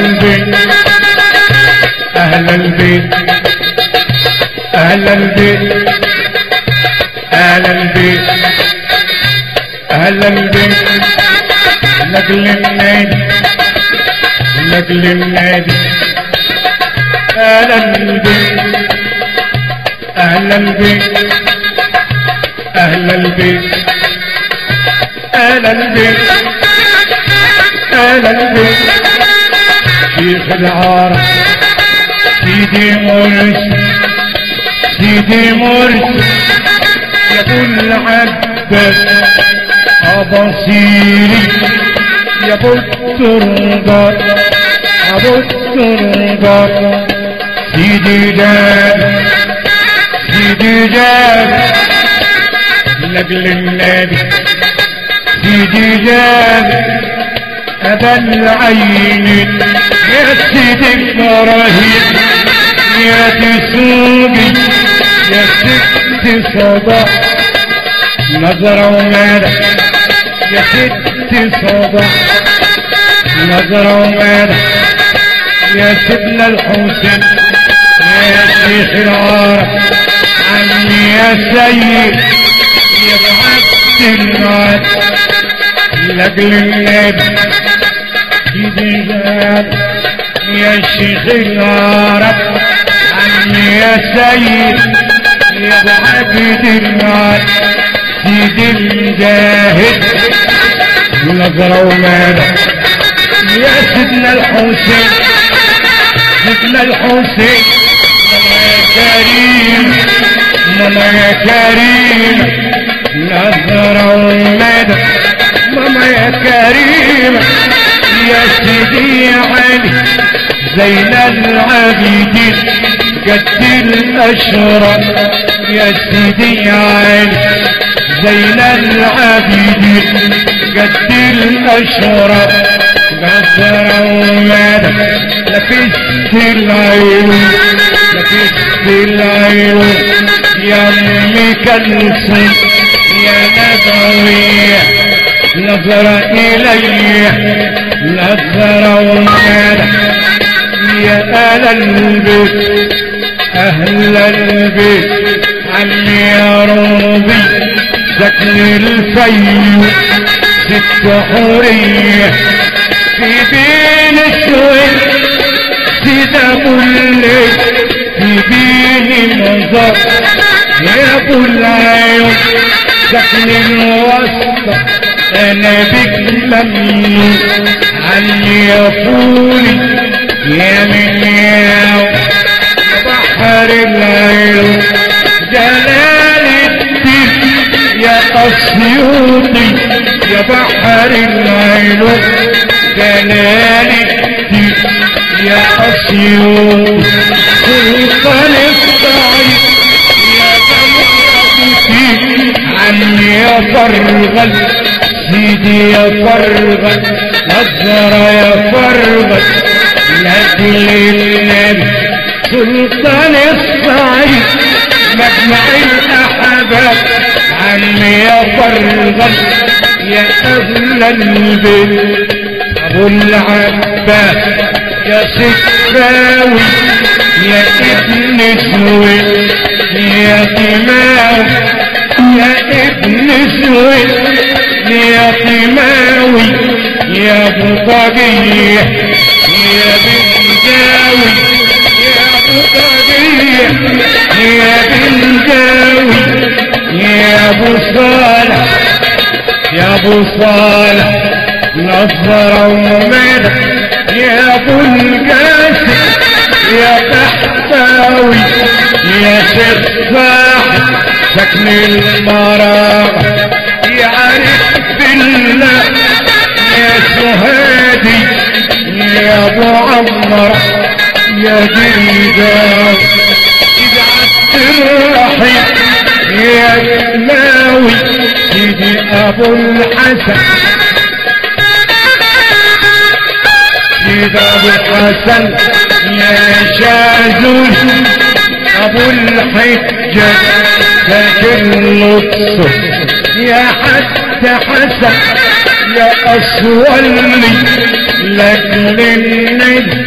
البيت اهل البيت اهل البيت اهل البيت اهل البيت لاجل النادي لاجل النادي اهل البيت اهل البيت اهل البيت اهل البيت اهل البيت شيخ العار سيدي مرسي سيدي مرسي يا ابو العباس ابصيري يا ابو التربات ابو التربات سيدي جاب سيدي جاب لاجل النبي سيدي جاب ابا العين يا سيدي ابراهيم يا تسوقي يا ست صباح نظرة ومالة يا ست صباح نظرة ومالة يا سيدنا الحسين يا شيخ العرب عمي يا سيد يا عبد المال لاجل النبي سيدي جاب يا شيخ العرب عمي يا سيد يا ابو عبد المال سيدي المجاهد نظرة ومالة يا سيدنا الحسين سيدنا الحسين ماما يا كريم ماما يا كريم نظرة ومالة ماما يا كريم يا سيدي علي زين العابدين قد الأشرف يا سيدي علي زين العابدين قد الأشرف نظرة ومالة لبست العيون لبست العيون يا أمي كلثوم يا نبوية نظر إلي نظر ومالة يا أهل البيت أهل البيت عمي يا روبي سكن الفيوم ست حورية في بين الشوي سيد أبو الليل في بين منظر يا أبو العيون سكن الوسط أنا بك ممنون عني يا فولي يا من يا بحر العيون جلال الدين يا أسيوطي يا بحر العيون جلال الدين يا أسيوطي سلطان الصعيد يا جمهورتي عني يا فرغل سيدي يا فرغل نظر يا فرغل لاجل النبي سلطان الصعيد مجمع الاحباب عمي يا فرغل يا اهل البيت ابو العباس يا سكاوي يا ابن سويد يا قماوي يا ابن سويد يا قماوي يا ابو طبيع يا بن جاوي يا ابو طبيع يا بن جاوي يا ابو صالح يا ابو صالح نصر ومدح يا ابو القاسم يا تحتاوي يا سفاح سكن المرام يعرف بالله يا سهادي يا ابو عمر يا جريدان يا عبد الرحيم يا سلاوي سيدي ابو الحسن سيد ابو الحسن يا شاذول ابو الحجة ساكن لطف يا حتى حسن يا اصولي لك للنجم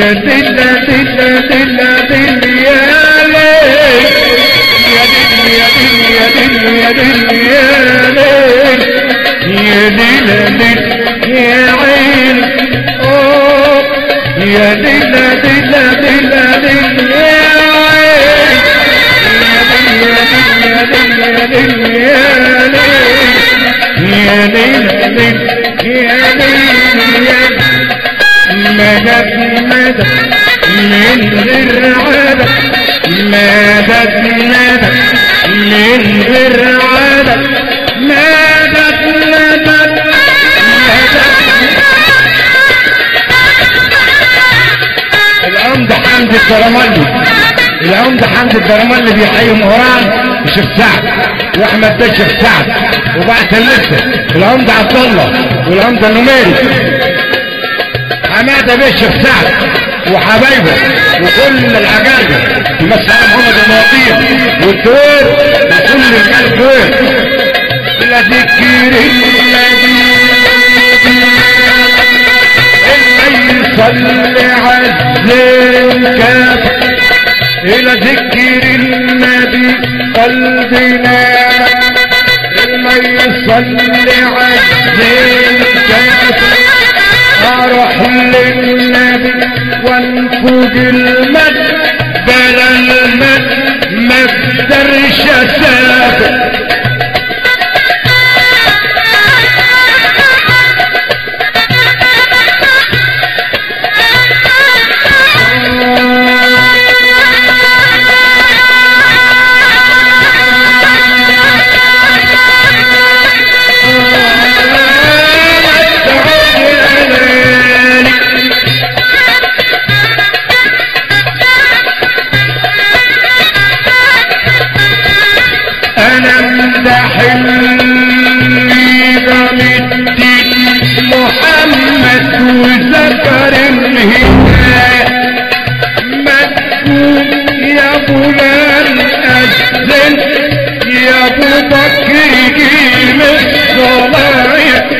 يا دل دل دل دل يا ليل يا دل يا دل يا دل يا دل يا ليل يا دل يا عين أوه يا دل دل دل دل يا عين يا دل يا دل يا دل يا ليل يا ليل يا ليل يا ليل مدد مدد من غير عدد مدد مدد من غير عدد مدد مدد العمدة حمد الدرملي العمدة حمد الدرملي بيحيي مهران الشيخ سعد واحمد ده الشيخ سعد وبعد لسه العمدة عبد الله والعمدة النميري حمادة بيه الشيخ سعد وحبايبه وكل العجاجة يمثل على محمد المواطير والدوير وكل رجال الدوير لا ذكر الذي اللي يصلي عزين كافر إلى ذكر النبي قلبنا اللي يصلي عزين كافر اروح للنبي وانفج المد بلا المد ما اقدرش اسافر انا امدح اللي جمدت محمد وذكر الهداية مكتوب يا فلان اذن يا ابو بكر جيل الصلاة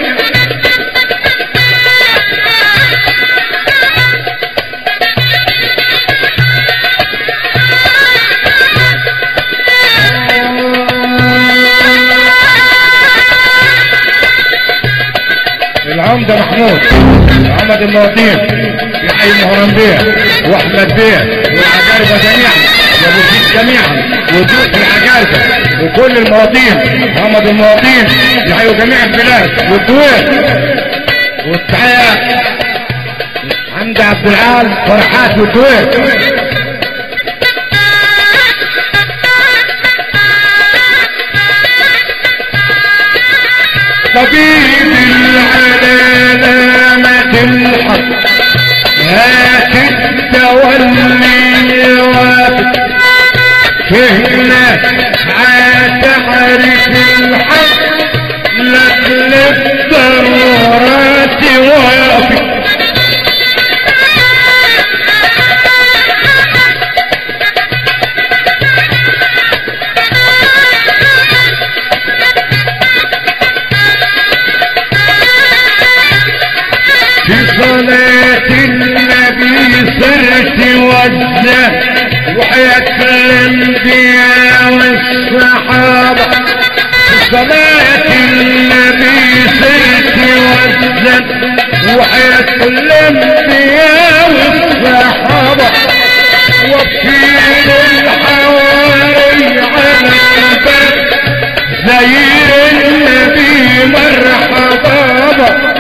العمدة محمود محمد المواطين يحيي مهران بيه واحمد بيه والعجاربة جميعا وابو زيد جميعا وضيوف العجاربة وكل المواطين محمد المواطين يحيوا جميع البلاد والدول والتحية عند عبد العال فرحات والدول طبيب العلامة الحق هات الدواء اللي يوافق فهمنا هتعرف الحق لك للضرورات وافق في صلاة النبي صرت وجه وحياة الانبياء والصحابة في صلاة النبي صرت وجه وحياة الانبياء والصحابة وفي الحواري على الباب زير النبي مرحبا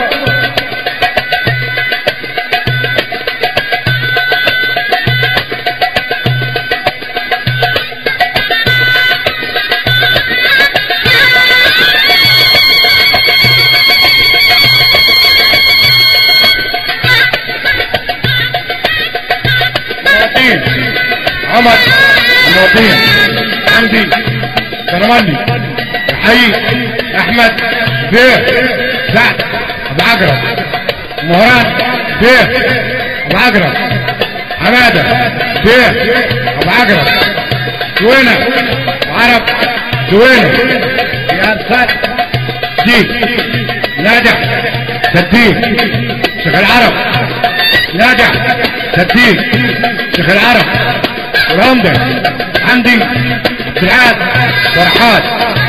مواطين عمر المواطين عندي كرماني حي احمد بيه سعد ابو عجرب مهران بيه ابو عجرب حماده بيه ابو عجرب سوينة وعرب سوينة يا انصار دي ناجح تدين شيخ العرب ناجح تدين شيخ العرب والهمدة حمدي سعاد فرحات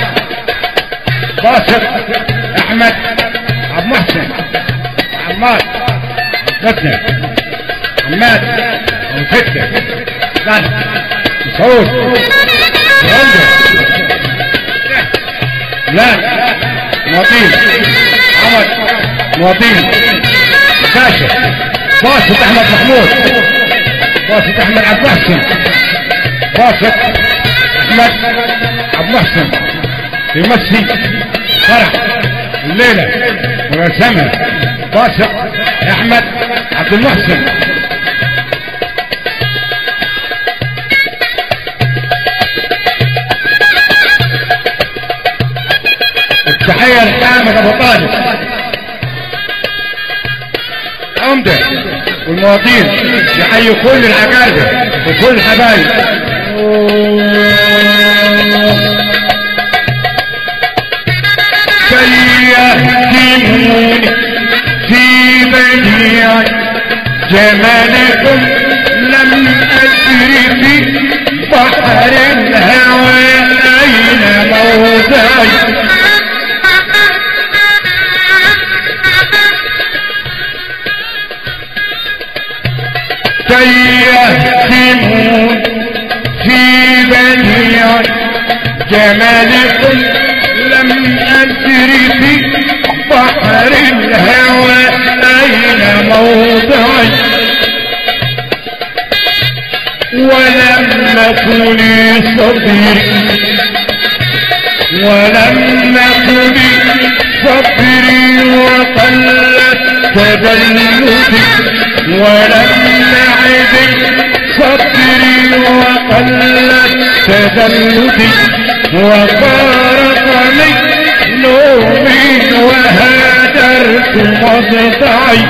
باسط احمد عبد محسن عمار فتنة عماد ابو فتنة سعد مسعود والهمدة لا مواطين عمر مواطين باشا باسط احمد محمود باسط احمد عبد المحسن باسط احمد عبد المحسن يمسي فرح الليلة ورسمها باسط احمد عبد المحسن التحية لحامد ابو طالب عمدة والمواطين يحيوا كل العقاربة وكل الحبايب سيهتموني في بديع جمالكم لم أدري في بحر الهوى أين موضعي سيهتمون في بديع جمالكم لم أدري في بحر الهوى أين موضعي ولم نكن صبري ولم نكن صبري وقلت تدلدي ولم نعد صبري وقلت تدلدي وفارقني نومي وهدرت مضطعي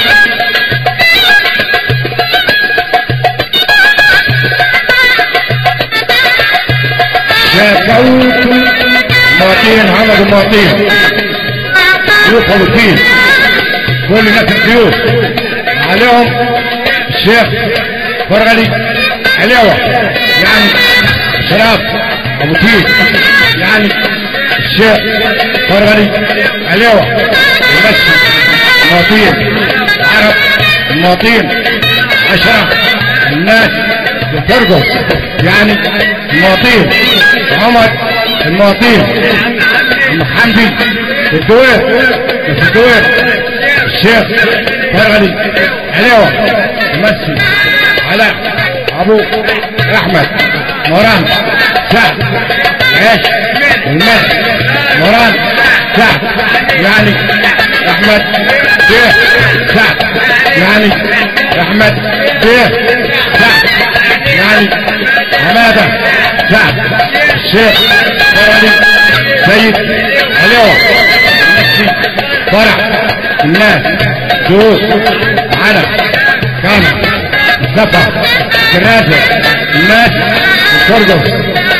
شكوت مواطين محمد المواطين ضيوف فلسطين كل ناس الضيوف عليهم الشيخ فرغلي عليوة يعني شراب ابو تيج يعني الشيخ فرغلي عليوة يمشي المواطين عرب المواطين عشرة الناس بترقص يعني المواطين عمر المواطين ام حمدي الدوير بس الدوير الشيخ فرغلي عليوة يمشي علاء ابو احمد مران سعد عيش الماء مران سعد يعني احمد بيه سعد يعني احمد بيه سعد يعني حماده سعد الشيخ فرغلي سيد عليوة نفسي فرح الناس دروس على كامل مصطفى كراسة الناس الفردوس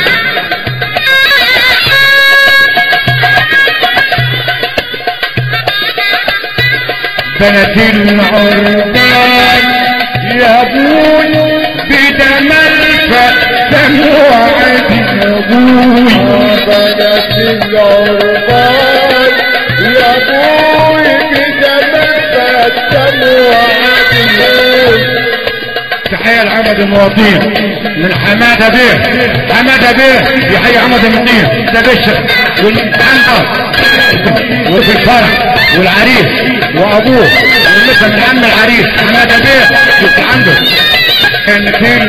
بنت العربان يا ابوي بدم الفتن وعد يا ابوي بنت العربان يا ابوي بدم الفتن وعدل تحية لعمد المواطنين من حمادة بيه حمادة بيه يحيي عمد المواطنين ده بشر والعنقر وفي الفرح والعريس وابوه والمثل من عم العريس حمادة بيه شفت عنده كان في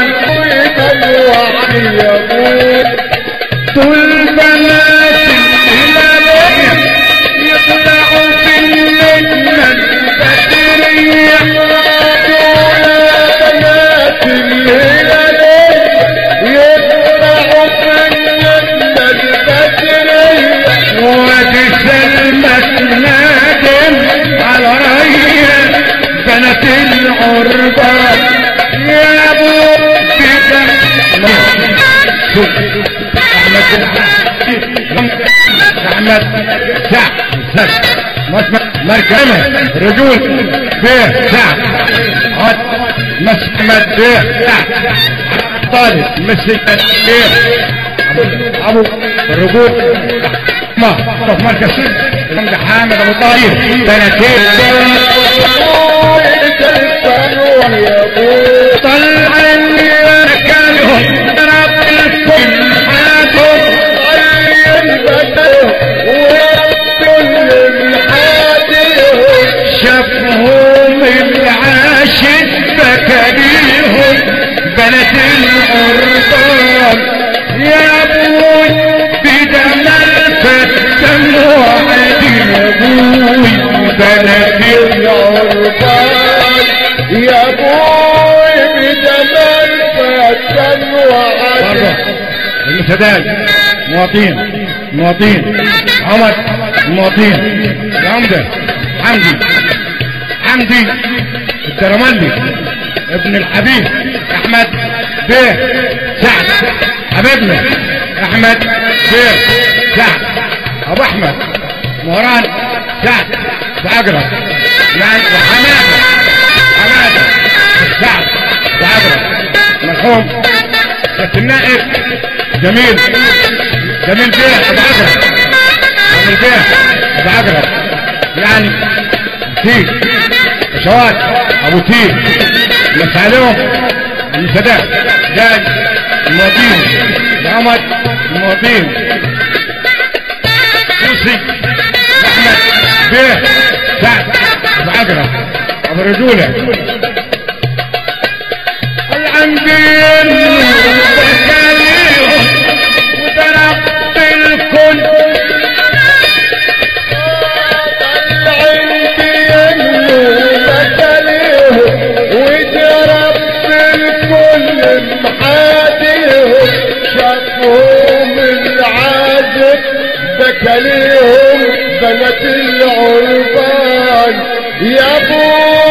الوعد يا ابوي طول بنات الهلالية يطلعوا في النجمة البدرية دول بنات الهلالية يطلعوا في النجمة البدرية وتسلمت نادم على ريا بنات العربان يا ابو بكر شوف احمد سعد سعد مركبه رجول بيه سعد عد مسك مديه طالب مسك مديه ابو الرجول ما في مركز الحمد حامد ابو طاير سنتين طلع مكانهم رب الكل حاتم شافهم العاشق بكريهم بلد الأردن يا ابوي بدمل فتن وعدي ابوي بلد يا بوي بدمال فتن وعدي برضه المسداد مواطين مواطين عمر مواطين العمدة حمدي حمدي الدرملي ابن الحبيب احمد بيه سعد حبيبنا احمد بيه سعد ابو احمد مهران سعد بعقرب يعني وحماده حماده سعد بعقرب مرحوم بس النائب جميل جميل بيه ابو عقرب جميل بيه ابو عقرب يعني تي شوات ابو تي بس عليهم السادات جاي المواطنين محمد المواطنين يوسي احمد بيه سعد ابو عقرب ابو رجوله العنبين وبكاليهم وضربت الكل بكاليهم بنات العربان يا ابو